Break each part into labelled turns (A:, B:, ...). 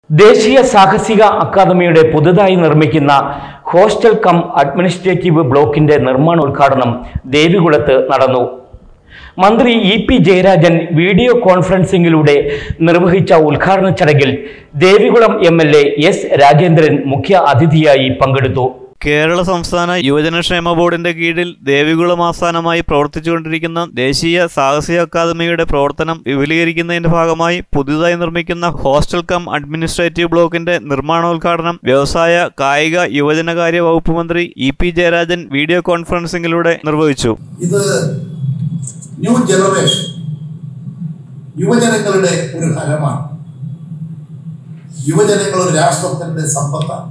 A: ദേശീയ സാഹസിക അക്കാദമിയുടെ പുതുതായി നിർമ്മിക്കുന്ന ഹോസ്റ്റൽ കം അഡ്മിനിസ്ട്രേറ്റീവ് ബ്ലോക്കിന്റെ നിർമ്മാണോദ്ഘാടനം ദേവികുളത്ത് നടന്നു മന്ത്രി ഇ പി ജയരാജൻ വീഡിയോ കോൺഫറൻസിംഗിലൂടെ നിർവഹിച്ച ഉദ്ഘാടന ചടങ്ങിൽ Devikulam M L A S Rajendran മുഖ്യ അതിഥിയായി പങ്കെടുത്തു
B: കേരള സംസ്ഥാന യുവജനക്ഷേമ ബോർഡിന്റെ കീഴിൽ ദേവികുളം ആസ്ഥാനമായി പ്രവർത്തിച്ചുകൊണ്ടിരിക്കുന്ന ദേശീയ സാഹസിക അക്കാദമിയുടെ പ്രവർത്തനം വിപുലീകരിക്കുന്നതിന്റെ ഭാഗമായി പുതുതായി നിർമ്മിക്കുന്ന ഹോസ്റ്റൽ കം അഡ്മിനിസ്ട്രേറ്റീവ് ബ്ലോക്കിന്റെ നിർമ്മാണോദ്ഘാടനം വ്യവസായ കായിക യുവജനകാര്യ വകുപ്പ് മന്ത്രി ഇ പി ജയരാജൻ വീഡിയോ കോൺഫറൻസിംഗിലൂടെ നിർവഹിച്ചു
C: ഇത് ന്യൂ ജനറേഷൻ യുവജനങ്ങളുടെ ഒരു ഫലമാണ് യുവജനങ്ങൾ ഒരു രാഷ്ട്രത്തിന്റെ സമ്പത്താണ്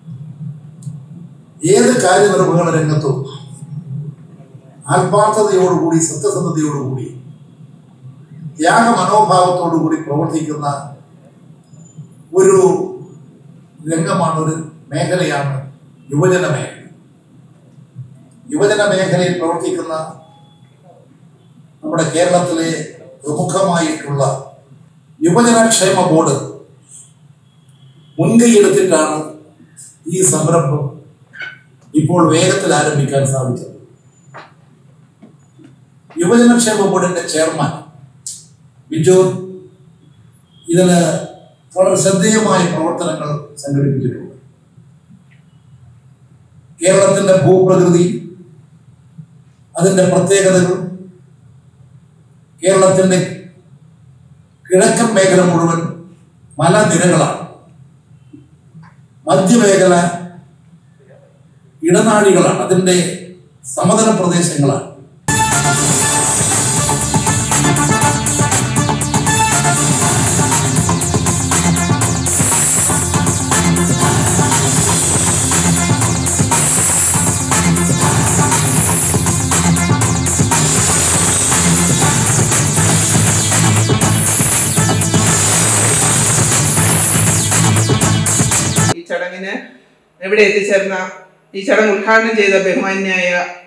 C: ഏത് കാര്യനിർവഹണ രംഗത്തും ആത്മാർത്ഥതയോടുകൂടി സത്യസന്ധതയോടുകൂടി ത്യാഗ മനോഭാവത്തോടുകൂടി പ്രവർത്തിക്കുന്ന ഒരു രംഗമാണ് ഒരു മേഖലയാണ് യുവജന മേഖല യുവജന മേഖലയിൽ പ്രവർത്തിക്കുന്ന നമ്മുടെ കേരളത്തിലെ പ്രമുഖമായിട്ടുള്ള യുവജനക്ഷേമ ബോർഡ് മുൻകൈയെടുത്തിട്ടാണ് ഈ സംരംഭം ഇപ്പോൾ വേഗത്തിൽ ആരംഭിക്കാൻ സാധിച്ചത് യുവജനക്ഷേമ ബോർഡിന്റെ ചെയർമാൻ ബിജു ഇതിന് വളരെ ശ്രദ്ധേയമായ പ്രവർത്തനങ്ങൾ സംഘടിപ്പിച്ചിട്ടുണ്ട് കേരളത്തിന്റെ ഭൂപ്രകൃതി അതിന്റെ പ്രത്യേകതകൾ കേരളത്തിന്റെ കിഴക്കൻ മേഖല മുഴുവൻ മലനിരകളാണ് മധ്യമേഖല ഇടനാഴികളാണ് അതിന്റെ സമതല പ്രദേശങ്ങളാണ്
D: ഈ ചടങ്ങിന് എവിടെ എത്തിച്ചേർന്ന ഈ ചടങ്ങ് ഉദ്ഘാടനം ചെയ്ത ബഹുമാന്യായ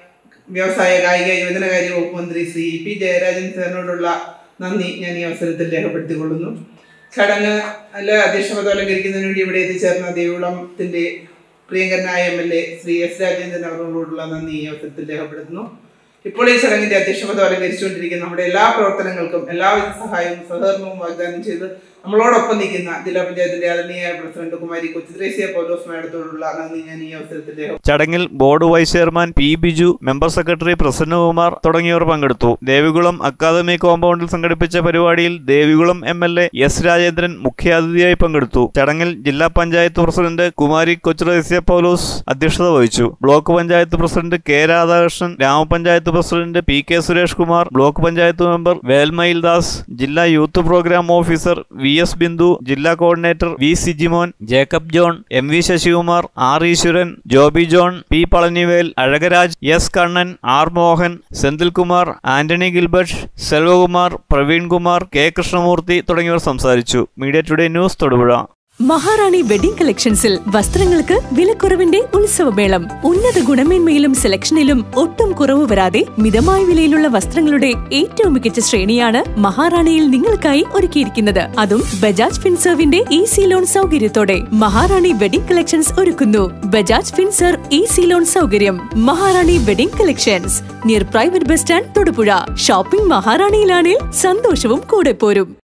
D: വ്യവസായ കായിക യുവജനകാര്യ വകുപ്പ് മന്ത്രി ശ്രീ പി ജയരാജൻ സാറിനോടുള്ള നന്ദി ഞാൻ ഈ അവസരത്തിൽ രേഖപ്പെടുത്തിക്കൊള്ളുന്നു ചടങ്ങ് അല്ല അധ്യക്ഷപദം അലങ്കരിക്കുന്നതിന് വേണ്ടി ഇവിടെ എത്തിച്ചേർന്ന ദേവികുളത്തിന്റെ പ്രിയങ്കരനായ M L A Shri S Rajendran അവരോടുള്ള നന്ദി ഈ അവസരത്തിൽ രേഖപ്പെടുത്തുന്നു ഇപ്പോൾ ഈ ചടങ്ങിന്റെ അധ്യക്ഷപദം അലങ്കരിച്ചുകൊണ്ടിരിക്കുന്ന നമ്മുടെ എല്ലാ പ്രവർത്തനങ്ങൾക്കും എല്ലാവിധ സഹായവും സഹകരണവും വാഗ്ദാനം ചെയ്ത് നമ്മളോടൊപ്പം നിൽക്കുന്ന ജില്ലാ പഞ്ചായത്തിന്റെ ആദരണീയ പ്രസിഡന്റ് കുമാരി കൊച്ചുദ്രേസ്യ പൗലോസ് മാഡത്തോടുള്ള നന്ദി ഞാൻ ഈ അവസരത്തിൽ രേഖ
B: ചടങ്ങിൽ board vice chairman P Biju member secretary Prasannakumar തുടങ്ങിയവർ പങ്കെടുത്തു ദേവികുളം അക്കാദമി കോമ്പൗണ്ടിൽ സംഘടിപ്പിച്ച പരിപാടിയിൽ Devikulam M L A S Rajendran മുഖ്യാതിഥിയായി പങ്കെടുത്തു ചടങ്ങിൽ ജില്ലാ പഞ്ചായത്ത് പ്രസിഡന്റ് കുമാരി കൊച്ചുറേസ്യ പൗലോസ് അധ്യക്ഷത വഹിച്ചു block panchayat president K Radhakrishnan grama panchayat president P K Suresh Kumar block panchayat member Velmayil Das ജില്ലാ youth programme officer V S Bindu ജില്ലാ coordinator V Sijimon Jacob John M V Sasikumar R Eswaran Joby John P Palanivel Azhagaraj S Kannan R Mohan Senthilkumar Antony Gilbert Selvakumar Praveenkumar K Krishnamoorthy തുടങ്ങിയവർ സംസാരിച്ചു media today news Thodupuzha
E: Maharani wedding കളക്ഷൻസിൽ വസ്ത്രങ്ങൾക്ക് വിലക്കുറവിന്റെ ഉത്സവമേളം ഉന്നത ഗുണമേന്മയിലും സെലക്ഷനിലും ഒട്ടും കുറവ് വരാതെ മിതമായ വിലയിലുള്ള വസ്ത്രങ്ങളുടെ ഏറ്റവും മികച്ച ശ്രേണിയാണ് മഹാറാണിയിൽ നിങ്ങൾക്കായി ഒരുക്കിയിരിക്കുന്നത് അതും ബജാജ് ഫിൻസർവിന്റെ ഈസി ലോൺ സൗകര്യത്തോടെ മഹാറാണി വെഡിംഗ് കളക്ഷൻസ് ഒരുക്കുന്നു ബജാജ് ഫിൻസർ ഈസി ലോൺ സൗകര്യം Maharani wedding collections near private bus stand Thodupuzha shopping മഹാറാണിയിലാണെങ്കിൽ സന്തോഷവും കൂടെ പോരും